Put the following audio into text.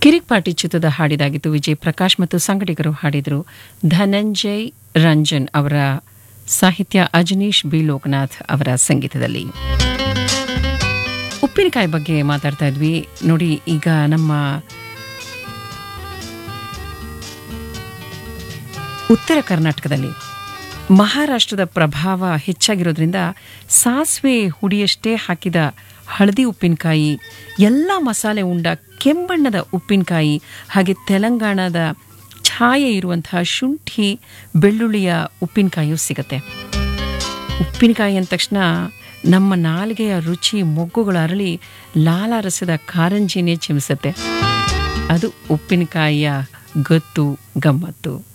ಕಿರಿಕ್ ಪಾಟಿ ಚಿತ್ರದ ಹಾಡಿದಾಗಿತ್ತು ವಿಜಯ್ ಪ್ರಕಾಶ್ ಮತ್ತು ಸಂಗಡಿಗರು ಹಾಡಿದರು ಧನಂಜಯ್ ರಂಜನ್ ಅವರ ಸಾಹಿತ್ಯ ಅಜನೀಶ್ ಬಿ ಲೋಕನಾಥ್ ಅವರ ಸಂಗೀತದಲ್ಲಿ ಉಪ್ಪಿನಕಾಯಿ ಬಗ್ಗೆ ಮಾತಾಡ್ತಾ ಇದ್ವಿ ನೋಡಿ ಈಗ ನಮ್ಮ ಉತ್ತರ ಕರ್ನಾಟಕದಲ್ಲಿ ಮಹಾರಾಷ್ಟ್ರದ ಪ್ರಭಾವ ಹೆಚ್ಚಾಗಿರೋದ್ರಿಂದ ಸಾಸಿವೆ ಹುಡಿಯಷ್ಟೇ ಹಾಕಿದ ಹಳದಿ ಉಪ್ಪಿನಕಾಯಿ ಎಲ್ಲ ಮಸಾಲೆ ಉಂಡ ಕೆಂಬಣ್ಣದ ಉಪ್ಪಿನಕಾಯಿ ಹಾಗೆ ತೆಲಂಗಾಣದ ಛಾಯೆ ಇರುವಂತಹ ಶುಂಠಿ ಬೆಳ್ಳುಳ್ಳಿಯ ಉಪ್ಪಿನಕಾಯಿಯೂ ಸಿಗತ್ತೆ ಉಪ್ಪಿನಕಾಯಿ ಅಂದ ತಕ್ಷಣ ನಮ್ಮ ನಾಲಿಗೆಯ ರುಚಿ ಮೊಗ್ಗುಗಳು ಅರಳಿ ಲಾಲಾರಸದ ಕಾರಂಜಿನೇ ಚಿಮಿಸುತ್ತೆ ಅದು ಉಪ್ಪಿನಕಾಯಿಯ ಗತ್ತು ಗಮ್ಮತ್ತು